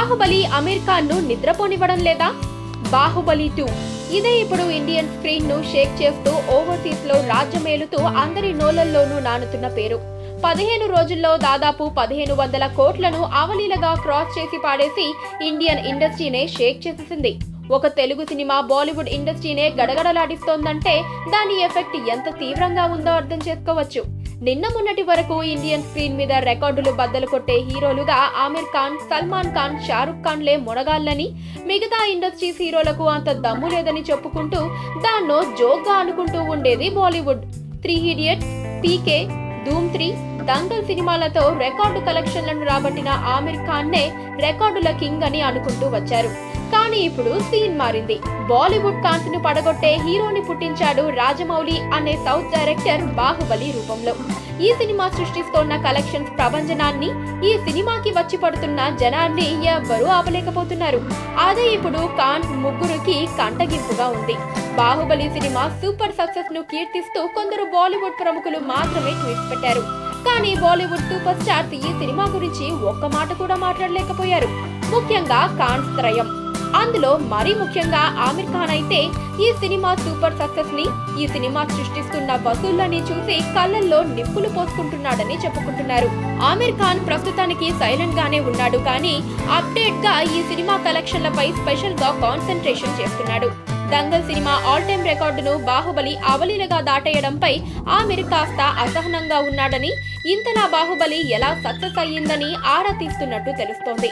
బాహుబలి అమీర్ ఖాన్ ను నిద్రపోనివ్వడం లేదా బాహుబలి టూ ఇదే ఇప్పుడు ఇండియన్ స్క్రీన్ ను షేక్ చేస్తూ ఓవర్సీస్ లో రాజ్యమేలుతూ అందరి నోలల్లోనూ నానుతున్న పేరు పదిహేను రోజుల్లో దాదాపు పదిహేను వందల కోట్లను అవలీలగా క్రాస్ చేసి పాడేసి ఇండియన్ ఇండస్ట్రీనే షేక్ చేసేసింది ఒక తెలుగు సినిమా బాలీవుడ్ ఇండస్ట్రీనే గడగడలాడిస్తోందంటే దాని ఎఫెక్ట్ ఎంత తీవ్రంగా ఉందో అర్థం చేసుకోవచ్చు నిన్న మొన్నటి వరకు ఇండియన్ స్క్రీన్ మీద రికార్డులు బద్దలు కొట్టే హీరోలుగా ఆమిర్ ఖాన్ సల్మాన్ ఖాన్ షారుఖ్ ఖాన్లే మునగాళ్ళని మిగతా ఇండస్ట్రీస్ హీరోలకు అంత దమ్ము లేదని చెప్పుకుంటూ దాన్నో జోక్గా అనుకుంటూ ఉండేది బాలీవుడ్ త్రీ ఇడియట్స్ పీకే ధూమ్ త్రీ దంగల్ సినిమాలతో రికార్డు కలెక్షన్లను రాబట్టిన ఆమిర్ ఖాన్ నే రికార్డుల కింగ్ అని అనుకుంటూ వచ్చారు కానీ ఇప్పుడు సీన్ మారింది బాలీవుడ్ కాంతిని పడగొట్టే హీరోని పుట్టించాడు రాజమౌళి అనే సౌత్ డైరెక్టర్ బాహుబలి రూపంలో ఈ సినిమా సృష్టిస్తోన్న కలెక్షన్స్ ప్రభంజనాన్ని ఈ సినిమాకి వచ్చి పడుతున్న జనాన్ని ఎవ్వరూ ఆపలేకపోతున్నారు అదే ఇప్పుడు ఖాన్ ముగ్గురికి కంటగింపుగా ఉంది బాహుబలి సినిమా సూపర్ సక్సెస్ ను కీర్తిస్తూ కొందరు బాలీవుడ్ ప్రముఖులు మాత్రమే ట్వీట్స్ పెట్టారు కానీ బాలీవుడ్ సూపర్ స్టార్స్ ఈ సినిమా గురించి ఒక్క మాట కూడా మాట్లాడలేకపోయారు ముఖ్యంగా ఖాన్ త్రయం అందులో మరీ ముఖ్యంగా ఆమిర్ ఖాన్ అయితే ఈ సినిమా సూపర్ సక్సెస్ ని ఈ సినిమా సృష్టిస్తున్న వసూళ్లని చూసి కళ్ళల్లో నిప్పులు పోసుకుంటున్నాడని చెప్పుకుంటున్నారు ఆమిర్ ఖాన్ ప్రస్తుతానికి సైలెంట్ గానే ఉన్నాడు కానీ అప్డేట్ గా ఈ సినిమా కలెక్షన్లపై స్పెషల్ గా కాన్సన్ట్రేషన్ చేస్తున్నాడు దంగల్ సినిమా ఆల్ టైమ్ రికార్డును బాహుబలి అవలీలగా దాటేయడంపై ఆమిర్ కాస్త అసహనంగా ఉన్నాడని ఇంతలా బాహుబలి ఎలా సక్సెస్ అయ్యిందని ఆరా తీస్తున్నట్టు తెలుస్తోంది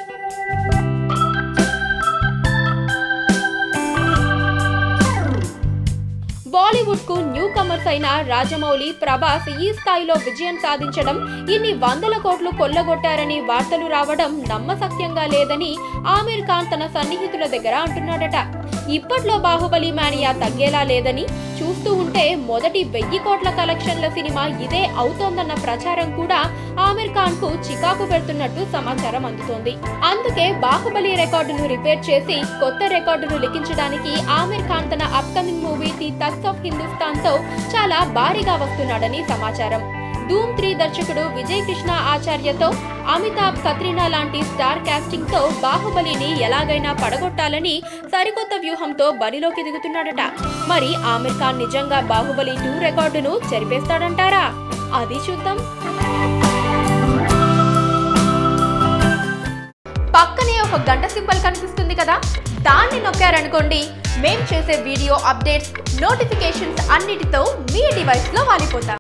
బాలీవుడ్ కు న్యూ కమర్స్ అయిన రాజమౌళి ప్రభాస్ ఈ స్థాయిలో విజయం సాధించడం ఇన్ని వందల కోట్లు కొల్లగొట్టారని వార్తలు రావడం నమ్మసక్యంగా లేదని ఆమిర్ ఖాన్ తన సన్నిహితుల దగ్గర అంటున్నాడట ఇప్పట్లో బాహుబలి మానియా తగ్గేలా లేదని చూస్తూ ఉంటే మొదటి వెయ్యి కోట్ల కలెక్షన్ల సినిమా ఇదే అవుతోందన్న ప్రచారం కూడా ఆమిర్ ఖాన్ కు చికాకు పెడుతున్నట్టు సమాచారం అందుతోంది అందుకే బాహుబలి రికార్డును రిపేర్ చేసి కొత్త రికార్డును లిఖించడానికి ఆమిర్ ఖాన్ తన upcoming movie the thugs of Hindustan తో చాలా భారీగా వస్తున్నాడని సమాచారం ధూమ్ త్రీ దర్శకుడు విజయ్ కృష్ణ ఆచార్యతో అమితాబ్ కత్రినా లాంటి స్టార్ కాస్టింగ్ తో బాహుబలిని ఎలాగైనా పడగొట్టాలని సరికొత్త వ్యూహంతో బరిలోకి దిగుతున్నాడట మరి ఆమిర్ ఖాన్ నిజంగా బాహుబలి టూ రికార్డును చెరిపేస్తాడంటారా అది చూద్దాం పక్కనే ఒక గంట సింబల్ కనిపిస్తుంది కదా దాన్ని నొక్కారనుకోండి మేం చేసే వీడియో అప్డేట్స్ నోటిఫికేషన్స్ అన్నిటితో మీ డివైస్లో వాలిపోతాం